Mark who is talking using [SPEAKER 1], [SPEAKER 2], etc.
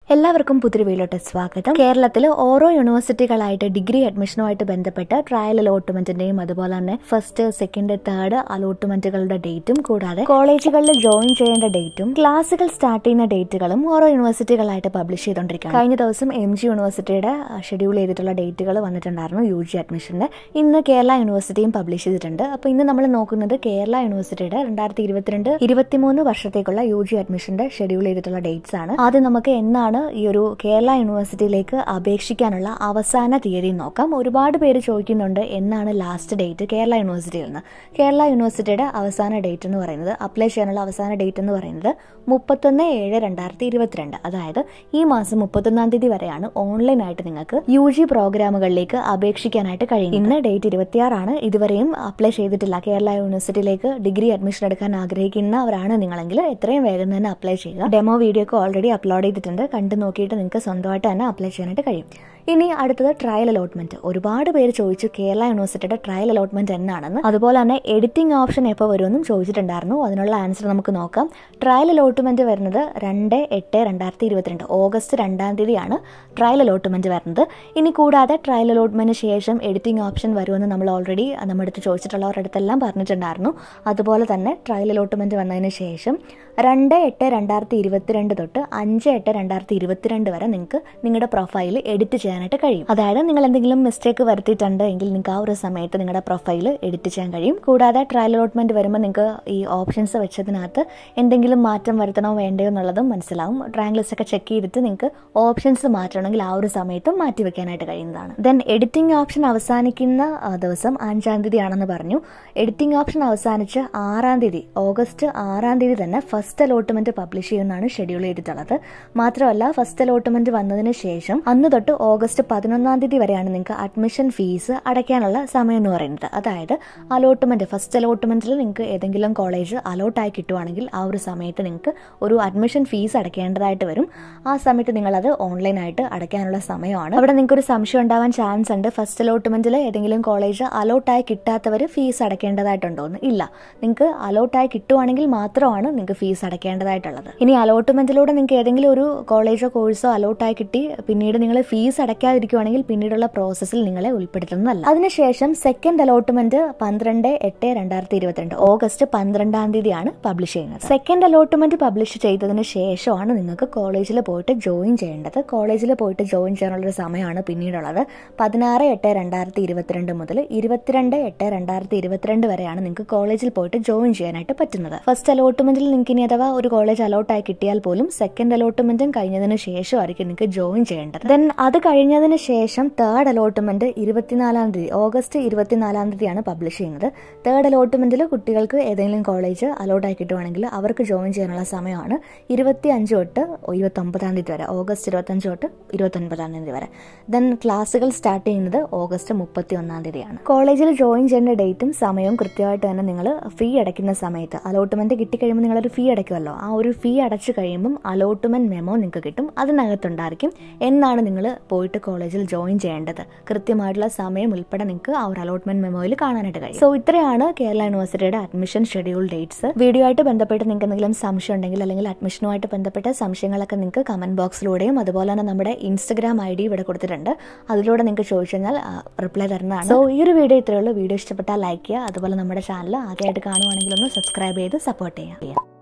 [SPEAKER 1] എല്ലാവർക്കും പുതിരുവയിലോട്ട് സ്വാഗതം കേരളത്തിൽ ഓരോ യൂണിവേഴ്സിറ്റികളായിട്ട് ഡിഗ്രി അഡ്മിഷനുമായിട്ട് ബന്ധപ്പെട്ട് ട്രയൽ അലോട്ട്മെന്റിന്റെയും അതുപോലെ തന്നെ ഫസ്റ്റ് സെക്കൻഡ് തേർഡ് അലോട്ട്മെന്റുകളുടെ ഡേറ്റും കൂടാതെ കോളേജുകളിൽ ജോയിൻ ചെയ്യേണ്ട ഡേറ്റും ക്ലാസുകൾ സ്റ്റാർട്ട് ചെയ്യുന്ന ഡേറ്റുകളും ഓരോ യൂണിവേഴ്സിറ്റികളായിട്ട് പബ്ലിഷ് ചെയ്തുകൊണ്ടിരിക്കുകയാണ് കഴിഞ്ഞ ദിവസം എം ജി യൂണിവേഴ്സിറ്റിയുടെ ഷെഡ്യൂൾ ചെയ്തിട്ടുള്ള ഡേറ്റുകൾ വന്നിട്ടുണ്ടായിരുന്നു യു ജി അഡ്മിഷന്റെ ഇന്ന് കേരള യൂണിവേഴ്സിറ്റിയും പബ്ലിഷ് ചെയ്തിട്ടുണ്ട് അപ്പോൾ ഇന്ന് നമ്മൾ നോക്കുന്നത് കേരള യൂണിവേഴ്സിറ്റിയുടെ രണ്ടായിരത്തി ഇരുപത്തിരണ്ട് ഇരുപത്തിമൂന്ന് വർഷത്തേക്കുള്ള യു ജി അഡ്മിഷന്റെ ഷെഡ്യൂൾ ചെയ്തിട്ടുള്ള ഡേറ്റ്സ് ആണ് ആദ്യം നമുക്ക് എന്നാണ് ഈ ഒരു കേരള യൂണിവേഴ്സിറ്റിയിലേക്ക് അപേക്ഷിക്കാനുള്ള അവസാന തീയതി നോക്കാം ഒരുപാട് പേര് ചോദിക്കുന്നുണ്ട് എന്നാണ് ലാസ്റ്റ് ഡേറ്റ് കേരള യൂണിവേഴ്സിറ്റിയിൽ നിന്ന് കേരള യൂണിവേഴ്സിറ്റിയുടെ അവസാന ഡേറ്റ് എന്ന് പറയുന്നത് അപ്ലൈ ചെയ്യാനുള്ള അവസാന ഡേറ്റ് എന്ന് പറയുന്നത് മുപ്പത്തൊന്ന് ഏഴ് രണ്ടായിരത്തി ഇരുപത്തിരണ്ട് അതായത് ഈ മാസം മുപ്പത്തൊന്നാം തീയതി വരെയാണ് ഓൺലൈനായിട്ട് നിങ്ങൾക്ക് യു ജി പ്രോഗ്രാമുകളിലേക്ക് അപേക്ഷിക്കാനായിട്ട് കഴിയും ഇന്ന് ഡേറ്റ് ഇരുപത്തിയാറാണ് ഇതുവരെയും അപ്ലൈ ചെയ്തിട്ടില്ല കേരള യൂണിവേഴ്സിറ്റിയിലേക്ക് ഡിഗ്രി അഡ്മിഷൻ എടുക്കാൻ ആഗ്രഹിക്കുന്നവരാണ് നിങ്ങളെങ്കിൽ എത്രയും വേഗം തന്നെ അപ്ലൈ ചെയ്യുക ഡെമോ വീഡിയോ ഒക്കെ ഓൾറെഡി അപ്ലോഡ് ചെയ്തിട്ടുണ്ട് കണ്ടു നോക്കിയിട്ട് നിങ്ങൾക്ക് സ്വന്തമായിട്ട് തന്നെ അപ്ലൈ ചെയ്യാനായിട്ട് കഴിയും ഇനി അടുത്തത് ട്രയൽ അലോട്ട്മെന്റ് ഒരുപാട് പേര് ചോദിച്ചു കേരള യൂണിവേഴ്സിറ്റിയുടെ ട്രയൽ അലോട്ട്മെന്റ് എന്നാണെന്ന് അതുപോലെ തന്നെ എഡിറ്റിംഗ് ഓപ്ഷൻ എപ്പോൾ വരുമെന്നും ചോദിച്ചിട്ടുണ്ടായിരുന്നു അതിനുള്ള ആൻസർ നമുക്ക് നോക്കാം ട്രയൽ അലോട്ട്മെന്റ് വരുന്നത് രണ്ട് എട്ട് രണ്ടായിരത്തി ഇരുപത്തിരണ്ട് ഓഗസ്റ്റ് രണ്ടാം തീയതിയാണ് ട്രയൽ അലോട്ട്മെന്റ് വരുന്നത് ഇനി കൂടാതെ ട്രയൽ അലോട്ട്മെന്റിന് ശേഷം എഡിറ്റിംഗ് ഓപ്ഷൻ വരുമെന്ന് നമ്മൾ ഓൾറെഡി നമ്മുടെ അടുത്ത് ചോദിച്ചിട്ടുള്ളവരുടെ അടുത്തെല്ലാം പറഞ്ഞിട്ടുണ്ടായിരുന്നു അതുപോലെ തന്നെ ട്രയൽ അലോട്ട്മെന്റ് വന്നതിന് ശേഷം രണ്ട് എട്ട് രണ്ടായിരത്തി ഇരുപത്തിരണ്ട് തൊട്ട് അഞ്ച് എട്ട് രണ്ടായിരത്തി ഇരുപത്തിരണ്ട് വരെ നിങ്ങൾക്ക് നിങ്ങളുടെ പ്രൊഫൈൽ എഡിറ്റ് ചെയ്യാനായിട്ട് കഴിയും അതായത് നിങ്ങൾ എന്തെങ്കിലും മിസ്റ്റേക്ക് വരുത്തിയിട്ടുണ്ട് എങ്കിൽ നിങ്ങൾക്ക് ആ ഒരു സമയത്ത് നിങ്ങളുടെ പ്രൊഫൈൽ എഡിറ്റ് ചെയ്യാൻ കഴിയും കൂടാതെ ട്രയൽ അലോട്ട്മെന്റ് വരുമ്പോൾ നിങ്ങൾക്ക് ഈ ഓപ്ഷൻസ് വെച്ചതിനകത്ത് എന്തെങ്കിലും മാറ്റം വരുത്തണോ വേണ്ടയോ എന്നുള്ളതും മനസ്സിലാവും റാങ്ക് ലിസ്റ്റ് ഒക്കെ ചെക്ക് ചെയ്തിട്ട് നിങ്ങൾക്ക് ഓപ്ഷൻസ് മാറ്റണമെങ്കിൽ ആ ഒരു സമയത്തും മാറ്റി വെക്കാനായിട്ട് കഴിയുന്നതാണ് ദെൻ എഡിറ്റിംഗ് ഓപ്ഷൻ അവസാനിക്കുന്ന ആ, ദിവസം അഞ്ചാം തീയതി ആണെന്ന് പറഞ്ഞു എഡിറ്റിംഗ് ഓപ്ഷൻ അവസാനിച്ച് ആറാം തീയതി ഓഗസ്റ്റ് ആറാം തീയതി തന്നെ ഫസ്റ്റ് അലോട്ട്മെന്റ് പബ്ലിഷ് ചെയ്യുന്നതാണ് ഷെഡ്യൂൾ ചെയ്തിട്ടുള്ളത് മാത്രമല്ല ഫസ്റ്റ് അലോട്ട്മെന്റ് വന്നതിന് ശേഷം അന്ന് തൊട്ട് ഓഗസ്റ്റ് പതിനൊന്നാം തീയതി വരെയാണ് നിങ്ങൾക്ക് അഡ്മിഷൻ ഫീസ് അടയ്ക്കാനുള്ള സമയം എന്ന് പറയുന്നത് അതായത് അലോട്ട്മെന്റ് ഫസ്റ്റ് അലോട്ട്മെന്റിൽ നിങ്ങൾക്ക് ഏതെങ്കിലും കോളേജ് അലോട്ടായി കിട്ടുവാണെങ്കിൽ ആ ഒരു സമയത്ത് നിങ്ങൾക്ക് ഒരു അഡ്മിഷൻ ഫീസ് അടയ്ക്കേണ്ടതായിട്ട് വരും ആ സമയത്ത് നിങ്ങളത് ഓൺലൈനായിട്ട് അടയ്ക്കാനുള്ള സമയമാണ് അവിടെ നിങ്ങൾക്ക് ഒരു സംശയം ഉണ്ടാവാൻ ചാൻസ് ഉണ്ട് ഫസ്റ്റ് അലോട്ട്മെന്റിൽ ഏതെങ്കിലും കോളേജ് അലോട്ടായി കിട്ടാത്തവർ ഫീസ് അടയ്ക്കേണ്ടതായിട്ടുണ്ടോ എന്ന് ഇല്ല നിങ്ങൾക്ക് അലോട്ടായി കിട്ടുവാണെങ്കിൽ മാത്രമാണ് നിങ്ങൾക്ക് ഫീസ് അടയ്ക്കേണ്ടതായിട്ടുള്ളത് ഇനി അലോട്ട്മെന്റിലൂടെ നിങ്ങൾക്ക് ഏതെങ്കിലും ഒരു കോളേജോ കോഴ്സോ അലോട്ടായി കിട്ടി പിന്നീട് നിങ്ങൾ ഫീസ് അടയ്ക്കാതിരിക്കുവാണെങ്കിൽ പിന്നീടുള്ള പ്രോസസ്സിൽ നിങ്ങളെ ഉൾപ്പെടുത്തുന്നതല്ല അതിനുശേഷം സെക്കൻഡ് അലോട്ട്മെന്റ് പന്ത്രണ്ട് എട്ട് രണ്ടായിരത്തി ഇരുപത്തിരണ്ട് ഓഗസ്റ്റ് പന്ത്രണ്ടാം തീയതിയാണ് പബ്ലിഷ് ചെയ്യുന്നത് സെക്കൻഡ് അലോട്ട്മെന്റ് പബ്ലിഷ് ചെയ്തതിന് ശേഷമാണ് നിങ്ങൾക്ക് കോളേജിൽ പോയിട്ട് ജോയിൻ ചെയ്യേണ്ടത് കോളേജിൽ പോയിട്ട് ജോയിൻ ചെയ്യാനുള്ളൊരു സമയമാണ് പിന്നീടുള്ളത് പതിനാറ് എട്ട് രണ്ടായിരത്തി ഇരുപത്തിരണ്ട് മുതൽ ഇരുപത്തിരണ്ട് എട്ട് രണ്ടായിരത്തി ഇരുപത്തിരണ്ട് വരെയാണ് നിങ്ങൾക്ക് കോളേജിൽ പോയിട്ട് ജോയിൻ ചെയ്യാനായിട്ട് പറ്റുന്നത് ഫസ്റ്റ് അലോട്ട്മെന്റിൽ നിങ്ങൾക്ക് ഇനി അഥവാ ഒരു കോളേജ് അലോട്ടായി കിട്ടിയാൽ പോലും സെക്കൻഡ് അലോട്ട്മെന്റും കഴിഞ്ഞതിന് ശേഷമായിരിക്കും നിങ്ങൾക്ക് ജോയിൻ ചെയ്യേണ്ടത് ദെൻ അത് കഴിഞ്ഞതിന് ശേഷം തേർഡ് അലോട്ട്മെന്റ് ഇരുപത്തിനാലാം തീയതി ഓഗസ്റ്റ് ഇരുപത്തിനാലാം തീയതിയാണ് പബ്ലിഷ് ചെയ്യുന്നത് തേർഡ് അലോട്ട്മെന്റിൽ കുട്ടികൾക്ക് ഏതെങ്കിലും കോളേജ് അലോട്ടായി കിട്ടുവാണെങ്കിൽ അവർക്ക് ജോയിൻ ചെയ്യാനുള്ള സമയമാണ് ഇരുപത്തി അഞ്ച് തൊട്ട് ഇരുപത്തൊമ്പതാം തീയതി വരെ ഓഗസ്റ്റ് ഇരുപത്തഞ്ച് തൊട്ട് ഇരുപത്തൊൻപതാം തീയതി വരെ ദെൻ ക്ലാസ്സുകൾ സ്റ്റാർട്ട് ചെയ്യുന്നത് ഓഗസ്റ്റ് മുപ്പത്തി ഒന്നാം തീയതിയാണ് കോളേജിൽ ജോയിൻ ചെയ്യേണ്ട ഡേറ്റും സമയവും കൃത്യമായിട്ട് തന്നെ നിങ്ങൾ ഫീ അടയ്ക്കുന്ന സമയത്ത് അലോട്ട്മെന്റ് കിട്ടിക്കഴിയുമ്പോൾ നിങ്ങളൊരു ഫീ അടയ്ക്കുമല്ലോ ആ ഒരു ഫീ അടച്ചു കഴിയുമ്പം അലോട്ട്മെന്റ് മെമ്മോ നിങ്ങൾക്ക് കിട്ടും അതിനകത്തുണ്ടായിരിക്കും എന്നാണ് നിങ്ങൾ പോയിട്ട് കോളേജിൽ ജോയിൻ ചെയ്യേണ്ടത് കൃത്യമായിട്ടുള്ള സമയം ഉൾപ്പെടെ നിങ്ങൾക്ക് ആ ഒരു അലോട്ട്മെന്റ് മെമ്മോയിൽ കാണാനായിട്ട് കഴിയും സോ ഇത്രയാണ് കേരള യൂണിവേഴ്സിറ്റിയുടെ അഡ്മിഷൻ ഷെഡ്യൂൾ ഡേറ്റ്സ് വീഡിയോ ആയിട്ട് ബന്ധപ്പെട്ട് നിങ്ങൾക്ക് എന്തെങ്കിലും സംശയം ഉണ്ടെങ്കിൽ അല്ലെങ്കിൽ അഡ്മിഷനുമായിട്ട് ബന്ധപ്പെട്ട സംശയങ്ങളൊക്കെ നിങ്ങൾക്ക് കമന്റ് ബോക്സിലൂടെയും അതുപോലെ തന്നെ നമ്മുടെ ഇൻസ്റ്റഗ്രാം ഐ ഡി ഇവിടെ കൊടുത്തിട്ടുണ്ട് അതിലൂടെ നിങ്ങൾക്ക് ചോദിച്ചു കഴിഞ്ഞാൽ റിപ്ലൈ തരുന്നതാണ് സോ ഈ ഒരു വീഡിയോ ഇത്രയേ ഉള്ളൂ വീഡിയോ ഇഷ്ടപ്പെട്ടാൽ ലൈക്ക് ചെയ്യുക അതുപോലെ നമ്മുടെ ചാനൽ ആദ്യമായിട്ട് കാണുവാണെങ്കിൽ ഒന്ന് സബ്സ്ക്രൈബ് ചെയ്ത് സപ്പോർട്ട് ചെയ്യുക